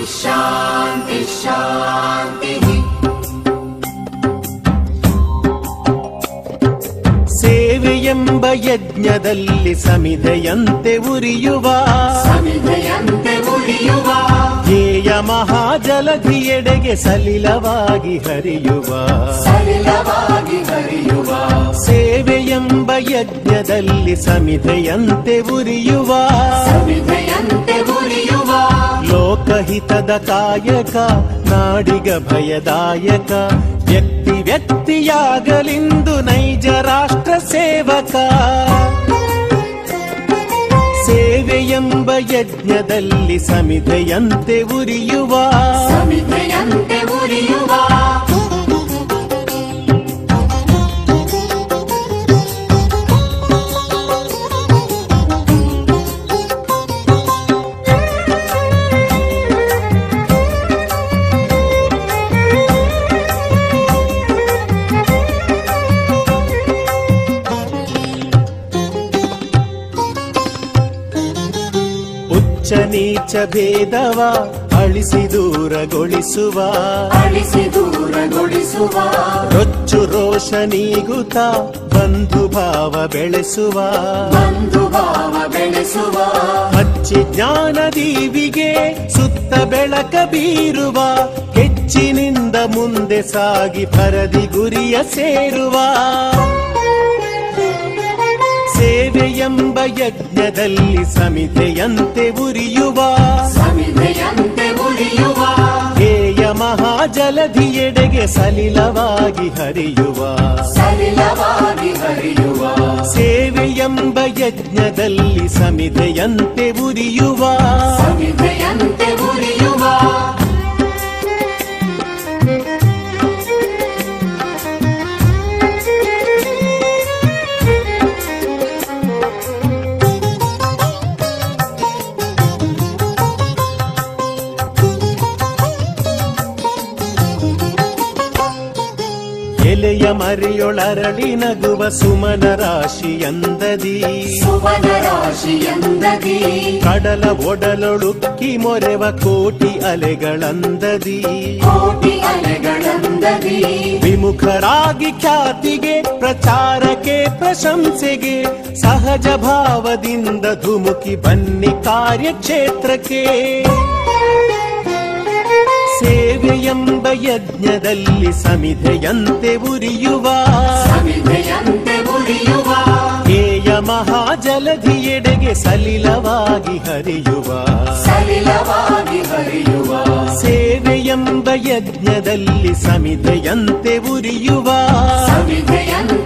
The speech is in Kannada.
ಶಾಂತಿ ಶಾಂತಿ ಸೇವೆಯೆಂಬ ಯಜ್ಞದಲ್ಲಿ ಸಮಿಧೆಯಂತೆ ಉರಿಯುವ ಸಮಿಧೆಯಂತೆ ಉಳಿಯುವ ಧ್ಯೇಯ ಮಹಾಜಲಧಿಯೆಡೆಗೆ ಸಲಿಲವಾಗಿ ಹರಿಯುವ ಸಲಿಲವಾಗಿ ಹರಿಯುವ ಸೇವೆಯೆಂಬ ಯಜ್ಞದಲ್ಲಿ ಸಮಿಧೆಯಂತೆ ಉರಿಯುವ ಸಮಿಧೆಯಂತೆ ಉಳಿಯುವ ಲೋಕಹಿತದ ಕಾಯಕ ನಾಡಿಗ ಭಯದಾಯಕ ವ್ಯಕ್ತಿ ವ್ಯಕ್ತಿಯಾಗಲಿಂದು ನೈಜ ರಾಷ್ಟ್ರ ಸೇವಕ ಸೇವೆಯೆಂಬ ಯಜ್ಞದಲ್ಲಿ ಸಮಿಧೆಯಂತೆ ಉರಿಯುವ ಸಮಿಧೆಯಂತೆ ಉರಿಯುವ ಉಚ್ಚ ನೀಚ ಭೇದವ ಅಳಿಸಿ ದೂರಗೊಳಿಸುವ ಅಳಿಸಿ ದೂರಗೊಳಿಸುವ ರೊಚ್ಚು ರೋಷ ನೀಗುತ್ತ ಬಂಧು ಭಾವ ಬೆಳೆಸುವ ಬಂಧು ಭಾವ ಬೆಳೆಸುವ ಹಚ್ಚಿ ಜ್ಞಾನ ದೀವಿಗೆ ಸುತ್ತ ಬೆಳಕ ಬೀರುವ ಹೆಚ್ಚಿನಿಂದ ಮುಂದೆ ಸಾಗಿ ಪರದಿ ಗುರಿಯ ಸೇರುವ ಸೇವೆಯೆಂಬ ಯಜ್ಞದಲ್ಲಿ ಸಮಿಧೆಯಂತೆ ಉರಿಯುವ ಸಮಿಧೆಯಂತೆ ಉಳಿಯುವ ಧ್ಯೇಯ ಮಹಾಜಲಧಿಯೆಡೆಗೆ ಸಲಿಲವಾಗಿ ಹರಿಯುವ ಸಲಿಲವಾಗಿ ಹರಿಯುವ ಸೇವೆಯೆಂಬ ಯಜ್ಞದಲ್ಲಿ ಸಮಿಧೆಯಂತೆ ಉರಿಯುವ ಸಮಿಧೆಯಂತೆ ಉಳಿಯುವ ಎಲೆಯ ಮರೆಯೊಳರಳಿ ನಗುವ ಸುಮನ ರಾಶಿಯಂದದಿ ಸುವನ ರಾಶಿಯಂದದಿ ಕಡಲ ಒಡಲೊಳುಕ್ಕಿ ಮೊರೆವ ಕೋಟಿ ಅಲೆಗಳಂದದಿ ಕೋಟಿ ಅಲೆಗಳಂದದಿ ವಿಮುಖರಾಗಿ ಖ್ಯಾತಿಗೆ ಪ್ರಚಾರಕ್ಕೆ ಪ್ರಶಂಸೆಗೆ ಸಹಜ ಭಾವದಿಂದ ಧುಮುಕಿ ಬನ್ನಿ ಕಾರ್ಯಕ್ಷೇತ್ರಕ್ಕೆ ಸೇವೆಯೆಂಬ ಯಜ್ಞದಲ್ಲಿ ಸಮಿಧೆಯಂತೆ ಉರಿಯುವ ಸಮಿಧೆಯಂತೆ ಉಳಿಯುವ ಧ್ಯೇಯ ಮಹಾಜಲಧಿಯೆಡೆಗೆ ಸಲಿಲವಾಗಿ ಹರಿಯುವ ಸಲಿಲವಾಗಿ ಹರಿಯುವ ಸೇವೆಯೆಂಬ ಯಜ್ಞದಲ್ಲಿ ಸಮಿಧೆಯಂತೆ ಉರಿಯುವ ಸಮಿಧೆಯಂತೆ